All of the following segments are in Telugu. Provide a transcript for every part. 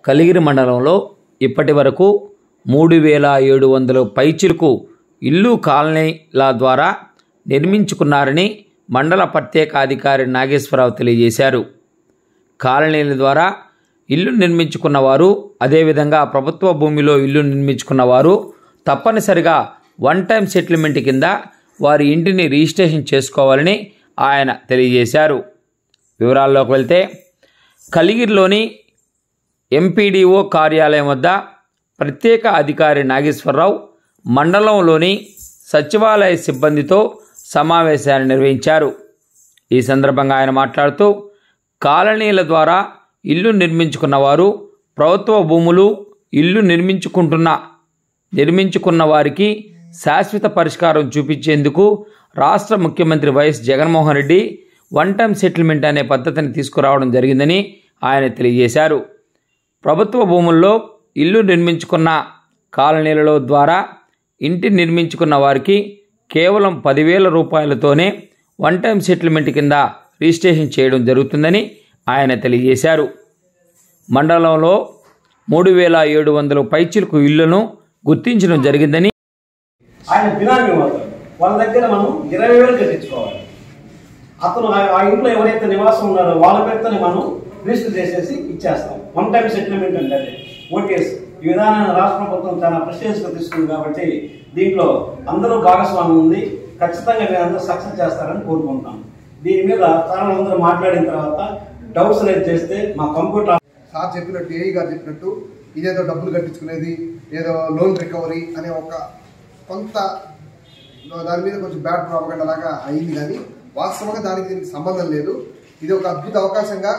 కలిగిరి మండలంలో ఇప్పటి వరకు మూడు వేల ఏడు వందల పైచిలకు ఇల్లు కాలనీల ద్వారా నిర్మించుకున్నారని మండల ప్రత్యేక అధికారి నాగేశ్వరరావు తెలియజేశారు కాలనీల ద్వారా ఇల్లు నిర్మించుకున్న వారు అదేవిధంగా ప్రభుత్వ భూమిలో ఇల్లు నిర్మించుకున్న వారు తప్పనిసరిగా వన్ టైం సెటిల్మెంట్ కింద వారి ఇంటిని రిజిస్ట్రేషన్ చేసుకోవాలని ఆయన తెలియజేశారు వివరాల్లోకి వెళ్తే కలిగిరిలోని ఎంపీడీఓ కార్యాలయం వద్ద ప్రత్యేక అధికారి నాగేశ్వరరావు మండలంలోని సచివాలయ సిబ్బందితో సమావేశాన్ని నిర్వహించారు ఈ సందర్భంగా ఆయన మాట్లాడుతూ కాలనీల ద్వారా ఇల్లు నిర్మించుకున్న వారు ప్రభుత్వ భూములు ఇల్లు నిర్మించుకుంటున్న నిర్మించుకున్న వారికి శాశ్వత పరిష్కారం చూపించేందుకు రాష్ట్ర ముఖ్యమంత్రి YS Jaganmohan Reddy one time settlement అనే పద్ధతిని తీసుకురావడం జరిగిందని ఆయన తెలియజేశారు ప్రభుత్వ భూముల్లో ఇల్లు నిర్మించుకున్న కాలనీలలో ద్వారా ఇంటి నిర్మించుకున్న వారికి కేవలం పదివేల రూపాయలతోనే వన్ టైం సెటిల్మెంట్ కింద రిజిస్ట్రేషన్ చేయడం జరుగుతుందని ఆయన తెలియజేశారు మండలంలో మూడు వేల ఏడు వందల పైచిలకు ఇళ్లను గుర్తించడం జరిగిందని ఆయన బినామీ అవుతాడు వాళ్ళ దగ్గర మనం ఇరవై వేలు కట్టించుకోవాలి అతను ఆ- ఆ ఇంట్లో ఎవరైతే నివాసం ఉన్నారో వాళ్ళ పేరుతోనే మనం రిజిస్టర్ చేసేసి ఇచ్చేస్తాం వన్ టైం సెటిల్మెంట్ అంటే అది ఓటీఎస్ ఈ విధానాన్ని రాష్ట్ర ప్రభుత్వం చాలా ప్రెస్టేజ్గా తీసుకుంది కాబట్టి దీంట్లో అందరూ భాగస్వామ్యం ఉంది ఖచ్చితంగా మీరు అందరూ సక్సెస్ చేస్తారని కోరుకుంటాం దీని మీద చాలా అందరూ మాట్లాడిన తర్వాత డౌట్స్ రేజ్ చేస్తే మా కంప్యూటర్ సార్ చెప్పినట్టు ఏఈ గారు చెప్పినట్టు ఇదేదో డబ్బులు కట్టించుకునేది ఏదో లోన్ రికవరీ అనే ఒక కొంత దాని మీద కొంచెం బ్యాడ్ ప్రాపగండ లాగా అయింది కానీ వాస్తవంగా దానికి దీనికి సంబంధం లేదు ఇది ఒక అద్భుత అవకాశంగా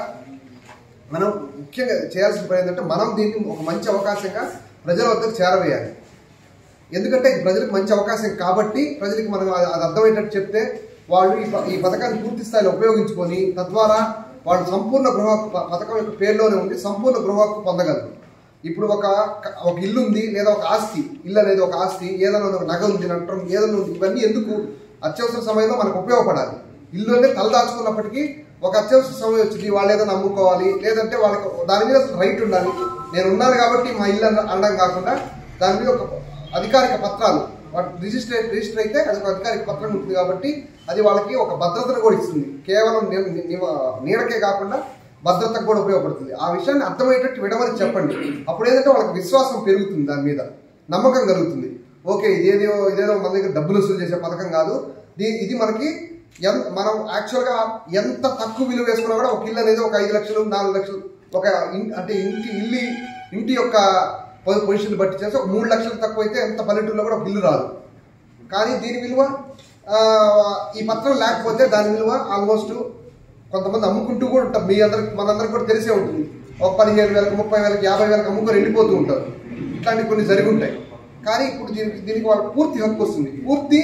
మనం ముఖ్యంగా చేయాల్సిన పని ఏంటంటే మనం దీన్ని ఒక మంచి అవకాశంగా ప్రజల వద్దకు చేరవేయాలి ఎందుకంటే ఇది ప్రజలకు మంచి అవకాశం కాబట్టి ప్రజలకు మనం అది అది అర్థమయ్యేటట్టు చెప్తే వాళ్ళు ఈ ప- ఈ పథకాన్ని పూర్తి స్థాయిలో ఉపయోగించుకొని తద్వారా వాళ్ళు సంపూర్ణ గృహ హక్కు ప- పథకం యొక్క పేరులోనే ఉంది సంపూర్ణ గృహ హక్కు పొందగలరు ఇప్పుడు ఒక క- ఒక ఇల్లు ఉంది లేదా ఒక ఆస్తి ఇల్లు అనేది ఒక ఆస్తి ఏదైనా ఒక నగ ఉంది నట్టం ఏదైనా ఉంది ఇవన్నీ ఎందుకు అత్యవసర సమయంలో మనకు ఉపయోగపడాలి ఇల్లు అంటే తలదాచుకున్నప్పటికీ ఒక అత్యవసర సమయం వచ్చింది వాళ్ళు ఏదైనా అమ్ముకోవాలి లేదంటే వాళ్ళకి దాని మీద అసలు రైట్ ఉండాలి నేను ఉన్నాను కాబట్టి మా ఇల్లు అన- అనడం కాకుండా దాని మీద ఒక అధికారిక పత్రాలు వాటి రిజిస్టర్ రిజిస్టర్ అయితే అది ఒక అధికారిక పత్రం ఉంటుంది కాబట్టి అది వాళ్ళకి ఒక భద్రతను కూడా ఇస్తుంది కేవలం ని- ని- నివ- నీడకే కాకుండా భద్రతకు కూడా ఉపయోగపడుతుంది ఆ విషయాన్ని అర్థమయ్యేటట్టు విడమని చెప్పండి అప్పుడు ఏంటంటే వాళ్ళకి విశ్వాసం పెరుగుతుంది దాని మీద నమ్మకం కలుగుతుంది ఓకే ఇదేదో ఇదేదో మన దగ్గర డబ్బులు వసూలు చేసే పథకం కాదు దీ- ఇది మనకి ఎంత మనం యాక్చువల్గా ఎంత తక్కువ విలువ వేసుకున్నా కూడా ఒక ఇల్లు అనేది ఒక ఐదు లక్షలు నాలుగు లక్షలు ఒక ఇన్- అంటే ఇంటి ఇల్లు ఇంటి యొక్క పొ- పొజిషన్ బట్టి చేస్తే ఒక మూడు లక్షలు తక్కువ అయితే ఎంత పల్లెటూరులో కూడా ఒక ఇల్లు రాదు కానీ దీని విలువ ఆ, ఈ పత్రం లేకపోతే దాని విలువ ఆల్మోస్ట్ కొంతమంది అమ్ముకుంటూ కూడా ఉంటారు మీ అందరికి మనందరికి కూడా తెలిసే ఉంటుంది ఒక పదిహేను వేలకు ముప్పై వేలకు యాభై వేలకు అమ్ముకొని వెళ్ళిపోతూ ఉంటారు ఇట్లాంటివి కొన్ని జరిగి ఉంటాయి కానీ ఇప్పుడు దీనికి దీనికి వాళ్ళకి పూర్తి హక్కు వస్తుంది పూర్తి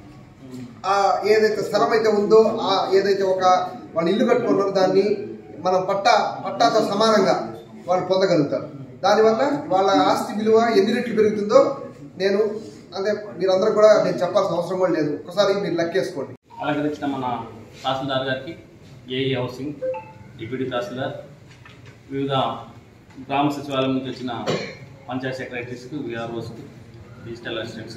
ఆ ఏదైతే స్థలం అయితే ఉందో ఆ ఏదైతే ఒక వాళ్ళు ఇల్లు కట్టుకున్నారో దాన్ని మనం పట్టా పట్టాతో సమానంగా వాళ్ళు పొందగలుగుతారు దానివల్ల వాళ్ళ ఆస్తి విలువ ఎన్ని రెట్లు పెరుగుతుందో నేను అంటే మీరందరూ కూడా నేను చెప్పాల్సిన అవసరం కూడా లేదు ఒకసారి మీరు లెక్కేసుకోండి అలంకరించిన మన తహసీల్దార్ గారికి ఏఈ హౌసింగ్ డిప్యూటీ తహసీల్దార్ వివిధ గ్రామ సచివాలయం నుంచి వచ్చిన పంచాయత్ సెక్రటరీస్కు విఆర్ఓస్కు డిజిటల్ అసిస్టెంట్స్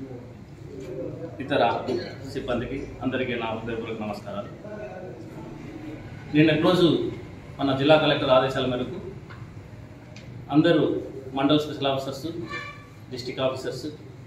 ఇతర సిబ్బందికి అందరికీ నా హృదయపూర్వక నమస్కారాలు నిన్నటి రోజు మన జిల్లా కలెక్టర్ ఆదేశాల మేరకు అందరూ mandal special officers district officers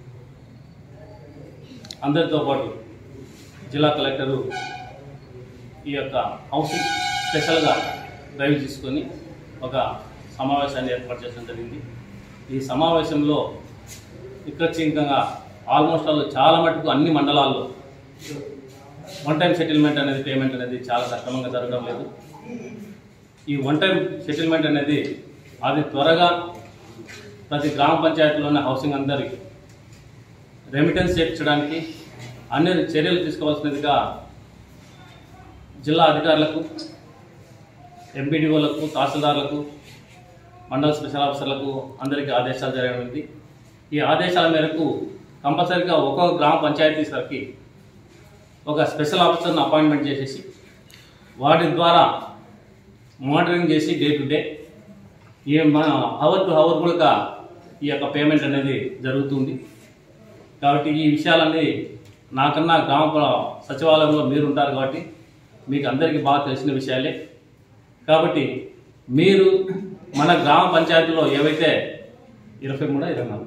అందరితో పాటు జిల్లా కలెక్టరు ఈ యొక్క హౌసింగ్ స్పెషల్గా డ్రైవ్ తీసుకొని ఒక సమావేశాన్ని ఏర్పాటు చేయడం జరిగింది ఈ సమావేశంలో వికృతంగా ఆల్మోస్ట్ ఆల్ చాలా మటుకు అన్ని మండలాల్లో వన్ టైం సెటిల్మెంట్ అనేది పేమెంట్ అనేది చాలా సక్రమంగా జరగడం లేదు ఈ వన్ టైం సెటిల్మెంట్ అనేది అది త్వరగా ప్రతి గ్రామ పంచాయతీలోని హౌసింగ్ అందరికి రెమిటెన్స్ చేర్చడానికి అన్ని చర్యలు తీసుకోవాల్సినదిగా జిల్లా అధికారులకు ఎంపీడీఓలకు తహసీల్దార్లకు మండల స్పెషల్ ఆఫీసర్లకు అందరికీ ఆదేశాలు జరగనుంది ఈ ఆదేశాల మేరకు కంపల్సరీగా ఒక్కొక్క గ్రామ పంచాయతీ సరికి ఒక స్పెషల్ ఆఫీసర్ని అపాయింట్మెంట్ చేసేసి వాటి ద్వారా మానిటరింగ్ చేసి డే టు డే ఈ మన హవర్ టు హవర్ కూడా ఈ యొక్క పేమెంట్ అనేది జరుగుతుంది కాబట్టి ఈ విషయాలన్నీ నాకన్నా గ్రామ ప్ర- సచివాలయంలో మీరు ఉంటారు కాబట్టి మీకు అందరికీ బాగా తెలిసిన విషయాలే కాబట్టి మీరు మన గ్రామ పంచాయతీలో ఏవైతే ఇరవై మూడు ఇరవై నాలుగు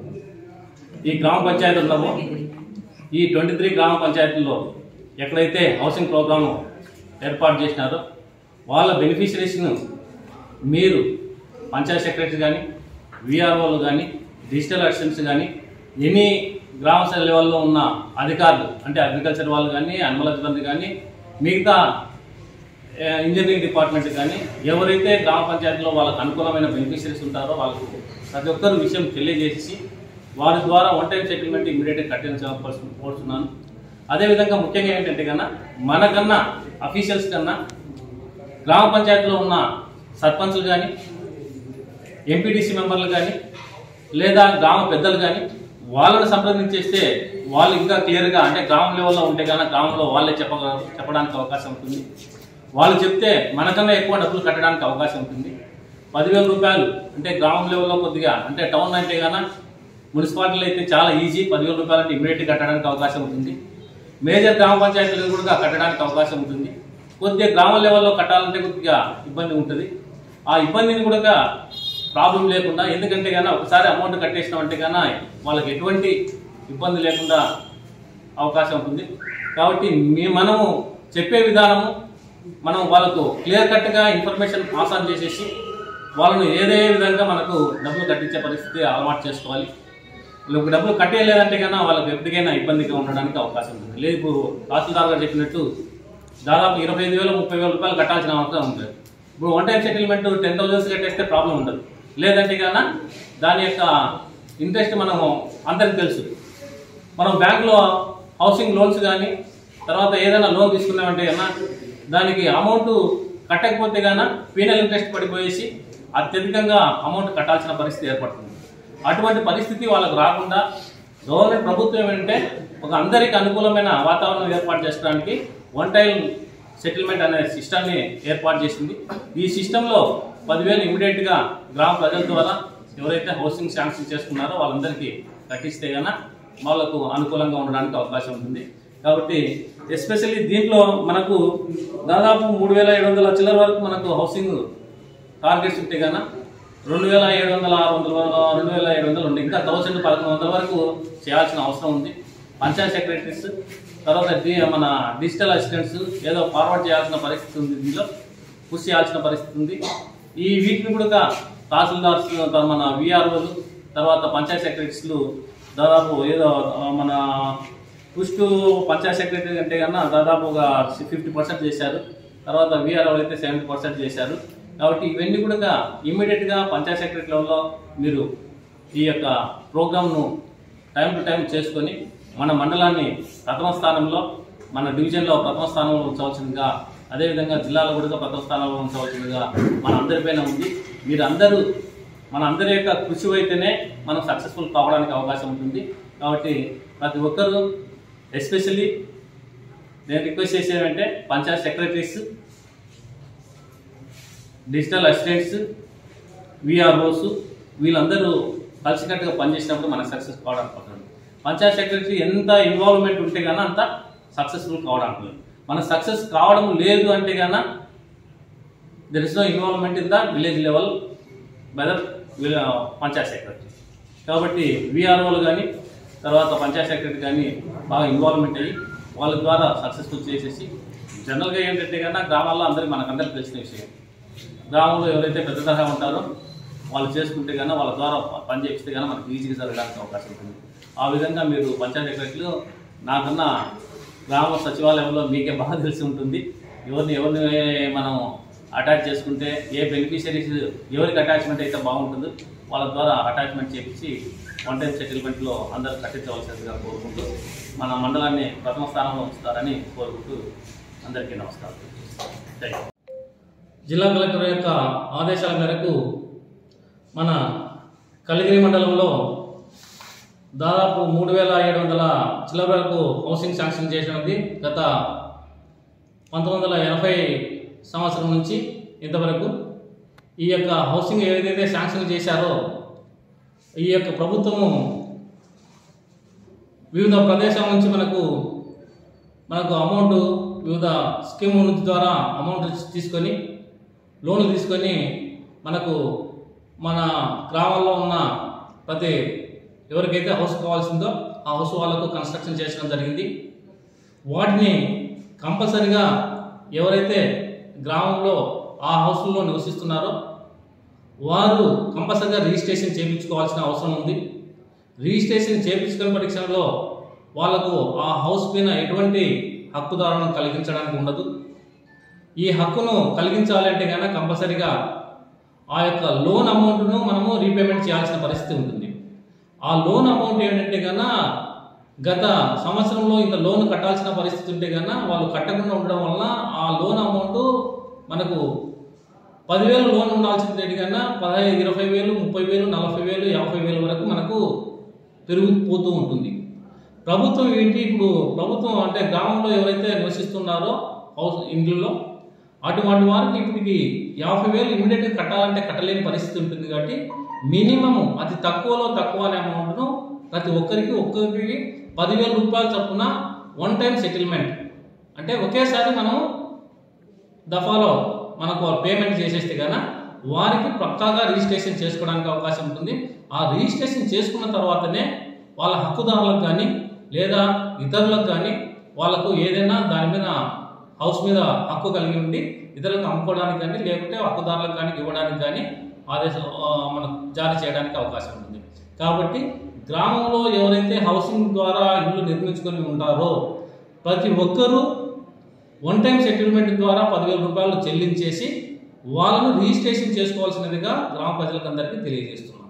ఈ గ్రామ పంచాయతీ ఉన్నామో ఈ ట్వంటీ త్రీ గ్రామ పంచాయతీల్లో ఎక్కడైతే హౌసింగ్ ప్రోగ్రాము ఏర్పాటు చేసినారో వాళ్ళ బెనిఫిషరీస్ను మీరు పంచాయత్ సెక్రటరీ కానీ విఆర్ఓలు కానీ డిజిటల్ అసిస్టెంట్స్ కానీ ఎనీ గ్రామ స్థాయి లెవెల్లో ఉన్న అధికారులు అంటే అగ్రికల్చర్ వాళ్ళు కానీ అనిమల్ హస్బెండరీ కానీ మిగతా ఏ, ఇంజనీరింగ్ డిపార్ట్మెంట్ కానీ ఎవరైతే గ్రామ పంచాయతీలో వాళ్ళకు అనుకూలమైన బెనిఫిషరీస్ ఉంటారో వాళ్ళకు ప్రతి ఒక్కరు విషయం తెలియజేసి వారి ద్వారా వన్ టైం సెటిల్మెంట్ ఇమీడియట్గా కట్టించవలసి కోరుతున్నాను అదేవిధంగా ముఖ్యంగా ఏంటంటే కన్నా మనకన్నా అఫీషియల్స్ కన్నా గ్రామ పంచాయతీలో ఉన్న సర్పంచ్లు కానీ ఎంపీటీసీ మెంబర్లు కానీ లేదా గ్రామ పెద్దలు కానీ వాళ్ళని సంప్రదించేస్తే వాళ్ళు ఇంకా క్లియర్గా అంటే గ్రామం లెవెల్లో ఉంటే కనుక గ్రామంలో వాళ్ళే చెప్ప చెప్పడానికి అవకాశం ఉంటుంది వాళ్ళు చెప్తే మనకన్నా ఎక్కువ డబ్బులు కట్టడానికి అవకాశం ఉంటుంది పదివేల రూపాయలు అంటే గ్రామం లెవెల్లో కొద్దిగా అంటే టౌన్ అంటే కన్నా మున్సిపాలిటీలో అయితే చాలా ఈజీ పదివేల రూపాయలు అంటే ఇమీడియట్గా కట్టడానికి అవకాశం ఉంటుంది మేజర్ గ్రామ పంచాయతీలు కూడా కట్టడానికి అవకాశం ఉంటుంది కొద్దిగా గ్రామ లెవెల్లో కట్టాలంటే కొద్దిగా ఇబ్బంది ఉంటుంది ఆ ఇబ్బందిని కూడా ప్రాబ్లం లేకుండా ఎందుకంటే కన్నా ఒకసారి అమౌంట్ కట్టేసినామంటే కన్నా వాళ్ళకి ఎటువంటి ఇబ్బంది లేకుండా అవకాశం ఉంటుంది కాబట్టి మీ మనము చెప్పే విధానము మనం వాళ్ళకు క్లియర్ కట్గా ఇన్ఫర్మేషన్ పాస్ ఆన్ చేసేసి వాళ్ళను ఏదే విధంగా మనకు డబ్బులు కట్టించే పరిస్థితి అలవాటు చేసుకోవాలి వీళ్ళకి డబ్బులు కట్టేయలేదంటే కన్నా వాళ్ళకి ఎప్పటికైనా ఇబ్బందిగా ఉండడానికి అవకాశం ఉంటుంది లేదు ఇప్పుడు తహసీల్దార్ గారు చెప్పినట్టు దాదాపు ఇరవై ఐదు వేలు ముప్పై వేల రూపాయలు కట్టాల్సిన అవసరం ఉంటుంది ఇప్పుడు one time settlement ten thousands కట్టేస్తే ప్రాబ్లం ఉండదు లేదంటే కన్నా దాని యొక్క ఇంట్రెస్ట్ మనము అందరికి తెలుసు మనం బ్యాంకులో హౌసింగ్ లోన్స్ కానీ తర్వాత ఏదైనా లోన్ తీసుకున్నామంటే కన్నా దానికి అమౌంట్ కట్టకపోతే కన్నా పీనల్ ఇంట్రెస్ట్ పడిపోయేసి అత్యధికంగా అమౌంట్ కట్టాల్సిన పరిస్థితి ఏర్పడుతుంది అటువంటి పరిస్థితి వాళ్ళకు రాకుండా గవర్నమెంట్ ప్రభుత్వం ఏంటంటే ఒక అందరికి అనుకూలమైన వాతావరణం ఏర్పాటు చేసుకోవడానికి వన్ టైం సెటిల్మెంట్ అనే సిస్టమ్ని ఏర్పాటు చేసింది ఈ సిస్టంలో పదివేలు ఇమీడియట్గా గ్రామ ప్రజల ద్వారా ఎవరైతే హౌసింగ్ శాంక్షన్ చేసుకున్నారో వాళ్ళందరికీ కట్టిస్తే కన్నా వాళ్ళకు అనుకూలంగా ఉండడానికి అవకాశం ఉంటుంది కాబట్టి ఎస్పెషల్లీ దీంట్లో మనకు దాదాపు మూడు వేల ఏడు వందల చిల్లర వరకు మనకు హౌసింగ్ టార్గెట్స్ ఉంటే కన్నా రెండు వేల ఏడు వందల ఆరు వందల వరకు రెండు వేల ఏడు వందలు ఉంది ఇంకా థౌసండ్ పదకొండు వందల వరకు చేయాల్సిన అవసరం ఉంది పంచాయత్ సెక్రటరీస్ తర్వాత డి మన డిజిటల్ అసిస్టెంట్స్ ఏదో ఫార్వర్డ్ చేయాల్సిన పరిస్థితి ఉంది దీనిలో పుష్ చేయాల్సిన పరిస్థితి ఉంది ఈ వీటిని కూడా తహసీల్దార్స్ తర్వాత మన విఆర్ఓలు తర్వాత పంచాయత్ సెక్రటరీస్లు దాదాపు ఏదో ఆ, మన పుష్ టు పంచాయత్ సెక్రటరీ అంటే కన్నా దాదాపు ఒక ఫిఫ్టీ పర్సెంట్ చేశారు తర్వాత విఆర్ఓ అయితే సెవెంటీ పర్సెంట్ చేశారు కాబట్టి ఇవన్నీ కూడా ఇమ్మీడియట్గా పంచాయత్ సెక్రటరీ లెవెల్లో మీరు ఈ యొక్క ప్రోగ్రామ్ను టైం టు టైం చేసుకొని మన మండలాన్ని ప్రథమ స్థానంలో మన డివిజన్లో ప్రథమ స్థానంలో ఉంచవలసిందిగా అదేవిధంగా జిల్లాలో కూడా ప్రథమ స్థానంలో ఉంచవలసిందిగా మన అందరిపైన ఉంది మీరు అందరూ మన అందరి యొక్క కృషి అయితేనే మనం సక్సెస్ఫుల్ కావడానికి అవకాశం ఉంటుంది కాబట్టి ప్రతి ఒక్కరూ ఎస్పెషల్లీ నేను రిక్వెస్ట్ చేసేదంటే panchayat secretaries digital assistants VROs వీళ్ళందరూ కలిసికట్టుగా పనిచేసినప్పుడు మనకు సక్సెస్ కావడానికి అవుతుంది పంచాయత్ సెక్రటరీ ఎంత ఇన్వాల్వ్మెంట్ ఉంటే గానీ అంత సక్సెస్ఫుల్ కావడానికి అవుతుంది. మన సక్సెస్ కావడం లేదు అంటే గాన there is no involvement in the village level by the panchayat secretary కాబట్టి విఆర్ఓలు కానీ తర్వాత పంచాయత్ సెక్రటరీ కానీ బాగా ఇన్వాల్వ్మెంట్ అయ్యి వాళ్ళ ద్వారా సక్సెస్ఫుల్ చేసేసి జనరల్గా ఏంటంటే కన్నా గ్రామాల్లో అందరికి మనకందరికి తెలిసిన విషయం గ్రామంలో ఎవరైతే పెద్ద తరహా ఉంటారో వాళ్ళు చేసుకుంటే కన్నా వాళ్ళ ద్వారా పని చేపిస్తే కన్నా మనకి ఈజీగా జరగడానికి అవకాశం ఉంటుంది ఆ విధంగా మీరు పంచాయతీ సెక్రటరీలు నాకన్నా గ్రామ సచివాలయంలో మీకే బాగా తెలిసి ఉంటుంది ఎవరిని ఎవరిని మనం అటాచ్ చేసుకుంటే ఏ బెనిఫిషరీస్ ఎవరికి అటాచ్మెంట్ అయితే బాగుంటుందో వాళ్ళ ద్వారా అటాచ్మెంట్ చేపించి వన్ టైం సెటిల్మెంట్లో అందరూ కట్టించవలసిందిగా కోరుకుంటూ మన మండలాన్ని ప్రథమ స్థానంలో ఉంచుతారని కోరుకుంటూ అందరికీ నమస్కారం థ్యాంక్ యూ జిల్లా కలెక్టర్ యొక్క ఆదేశాల మేరకు మన కలిగిరి మండలంలో దాదాపు మూడు వేల ఏడు వందల చిల్లర వరకు హౌసింగ్ శాంక్షన్ చేసినది గత పంతొమ్మిది వందల ఎనభై సంవత్సరం నుంచి ఇంతవరకు ఈ యొక్క హౌసింగ్ ఏదైతే శాంక్షన్ చేశారో ఈ యొక్క ప్రభుత్వము వివిధ ప్రదేశాల నుంచి మనకు మనకు అమౌంట్ వివిధ స్కీమ్ నుంచి ద్వారా అమౌంట్ తీసుకొని లోన్లు తీసుకొని మనకు మన గ్రామాల్లో ఉన్న ప్రతి ఎవరికైతే హౌస్ కావాల్సిందో ఆ హౌస్ వాళ్ళకు కన్స్ట్రక్షన్ చేసడం జరిగింది వాటిని కంపల్సరిగా ఎవరైతే గ్రామంలో ఆ హౌస్లో నివసిస్తున్నారో వారు కంపల్సరిగా రిజిస్ట్రేషన్ చేయించుకోవాల్సిన అవసరం ఉంది రిజిస్ట్రేషన్ చేయించుకునే పరీక్షలో వాళ్ళకు ఆ హౌస్ పైన ఎటువంటి హక్కుదారులను కలిగించడానికి ఉండదు ఈ హక్కును కలిగించాలంటే కనుక కంపల్సరిగా ఆ యొక్క లోన్ అమౌంట్ను మనము రీపేమెంట్ చేయాల్సిన పరిస్థితి ఉంటుంది ఆ లోన్ అమౌంట్ ఏంటంటే కన్నా గత సంవత్సరంలో ఇంత లోన్ కట్టాల్సిన పరిస్థితి ఉంటే కన్నా వాళ్ళు కట్టకుండా ఉండడం వలన ఆ లోన్ అమౌంట్ మనకు పదివేలు లోన్ ఉండాల్సింది కన్నా పదహైదు ఇరవై వేలు ముప్పై వేలు నలభై వేలు యాభై వేలు వరకు మనకు పెరిగిపోతూ ఉంటుంది ప్రభుత్వం ఏంటి ఇప్పుడు ప్రభుత్వం అంటే గ్రామంలో ఎవరైతే నివసిస్తున్నారో హౌస్ ఇండ్లలో అటువంటి వారికి ఇప్పటికి యాభై వేలు ఇమీడియట్గా కట్టాలంటే కట్టలేని పరిస్థితి ఉంటుంది కాబట్టి మినిమం అతి తక్కువలో తక్కువ అనే అమౌంట్ను ప్రతి ఒక్కరికి ఒక్కరికి పదివేల రూపాయల చొప్పున వన్ టైం సెటిల్మెంట్ అంటే ఒకేసారి మనం దఫాలో మనకు పేమెంట్ చేసేస్తే కనుక వారికి పక్కాగా రిజిస్ట్రేషన్ చేసుకోవడానికి అవకాశం ఉంటుంది ఆ రిజిస్ట్రేషన్ చేసుకున్న తర్వాతనే వాళ్ళ హక్కుదారులకు కానీ లేదా ఇతరులకు కానీ వాళ్ళకు ఏదైనా దాని మీద హౌస్ మీద హక్కు కలిగి ఉండి ఇతరులకు అమ్ముకోవడానికి కానీ లేకుంటే హక్కుదారులకు కానీ ఇవ్వడానికి కానీ ఆదేశం ఆ, మనకు జారీ చేయడానికి అవకాశం ఉంటుంది కాబట్టి గ్రామంలో ఎవరైతే హౌసింగ్ ద్వారా ఇల్లు నిర్మించుకొని ఉంటారో ప్రతి ఒక్కరూ వన్ టైం సెటిల్మెంట్ ద్వారా పదివేల రూపాయలు చెల్లించేసి వాళ్ళను రిజిస్ట్రేషన్ చేసుకోవాల్సినదిగా గ్రామ ప్రజలకు అందరికీ తెలియజేస్తున్నాం